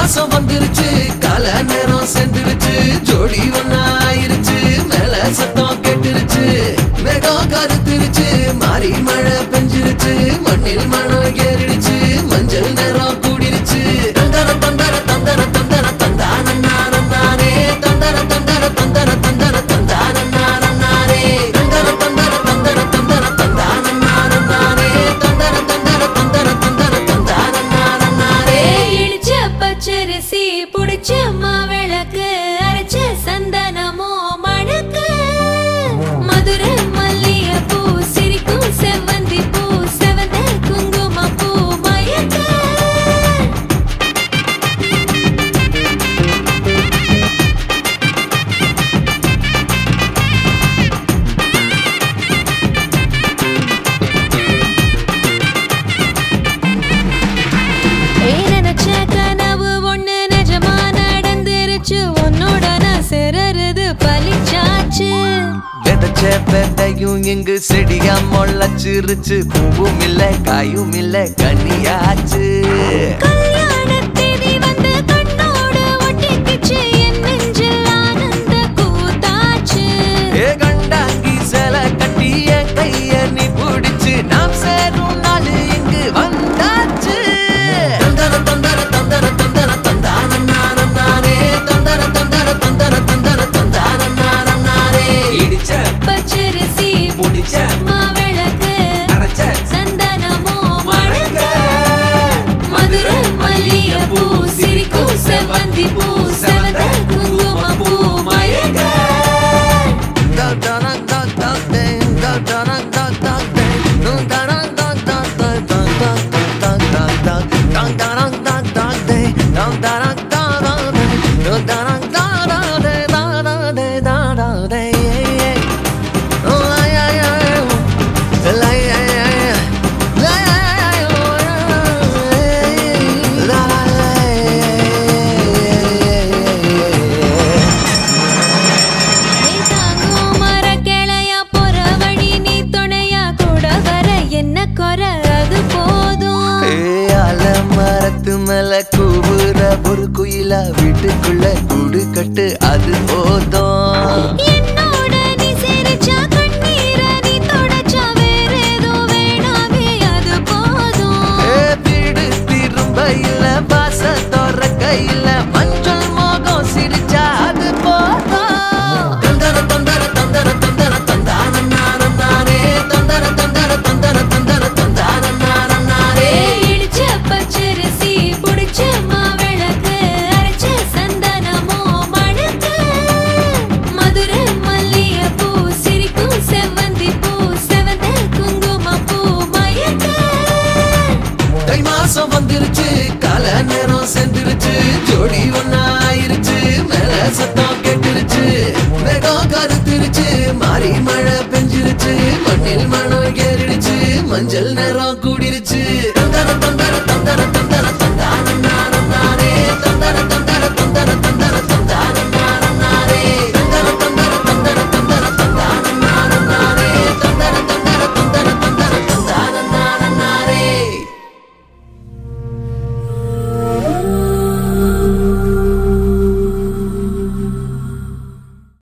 மாசம் வந்துருச்சு கால நேரம் சென்றுருச்சு ஜோடி ஒன்னா ஆயிருச்சு மேல சத்தம் கேட்டுருச்சு மேகம் கருத்துருச்சு மாறி மழை பெஞ்சிருச்சு மண்ணில் மணம் ஏறிடுச்சு மஞ்சள் நேரம் கூடிருச்சு தந்தர தந்தர தந்தர தந்தர தந்தான நானே தந்தர தந்தர தந்தர தந்தர தந்தான நானே தந்தர தந்தர தந்தர தந்தர தந்தான நானே தந்தர தந்தர தந்தர தந்தர தந்தான நானே இடிச்ச பச்சரிசி புடிச்ச மாவிளக்கு அரைச்ச சந்தனமோ மணக்கு மதுரை மல்லிகைப்பூ சிரிக்கும் செவ்வந்தி பூ செவந்த குங்குமப்பூ மயக்க ஏய், நினைச்ச கனவு ஒண்ணு நிஜமா நடந்துருச்சு உன்னோட நான் சிறருது பலிச்சாச்சு விதைச்ச விதையும் இங்கு செடியா முளைச்சிருச்சு பூவும் இல்ல காயும் இல்ல கனியாச்சு கல்யாண தேதி வந்து கண்ணோடு ஒட்டிக்கிச்சு என் நெஞ்சில் ஆனந்த கூத்தாச்சு ஏ கண்டாங்கி சில கட்டி என் கைய நீ பிடிச்சு நாம் சேரும் நாள் இங்கு வந்தாச்சு தந்தர தந்தர தந்தர தந்தர தந்தான நானம் நானே தந்தர தந்தர தந்தர தந்தர தந்தான நானம் நானே இடிச்ச பச்சரிசி முடிச்ச மாவிளக்கு அரைச்ச சந்தனமோ மணக்க மதுரை மல்லிகைப்பூ சிரிக்கும் செவ்வந்தி பூ செவந்த குங்குமப்பூ மயக்க நீ தாங்கும் மரக்கிளையா போற வழி நீ துணையா கூட வர என்ன குறை அது போதும் மரத்து மேல கூவுற ஒரு குயிலா வீட்டுக்குள்ள கூடு கட்டு அது போதும் என்னோட நீ சிரிச்சா கண்ணீரை நீ தொடச்சா வேற ஏதோ வேணாமே அது போதும் ஏ, வீடு திரும்ப இல்ல வாச திறக்க இல்ல மஞ்சள் மோகம் சிரிச்சா அது போதும் தந்தர தந்தர தந்தர தந்தர தந்தான நானம் நானே தந்தர தந்தர தந்தர தந்தர தந்தான நானம் நானே இடிச்ச பச்சரிசி புடிச்ச மாவிளக்கு அரைச்ச சந்தனமோ மணக்க மதுரை மல்லிகைப்பூ சிரிக்கும் செவ்வந்தி பூ செவந்த குங்குமப்பூ மயக்க தை மாசம் வந்துருச்சு கால நேரம் சென்றுருச்சு ஜோடி ஒன்னா ஆயிருச்சு மேல சத்தம் கேட்டுருச்சு மேகம் கருத்துருச்சு மாறி மழை பெஞ்சிருச்சு மண்ணில் மணம் ஏறிடுச்சு மஞ்சள் நேரம்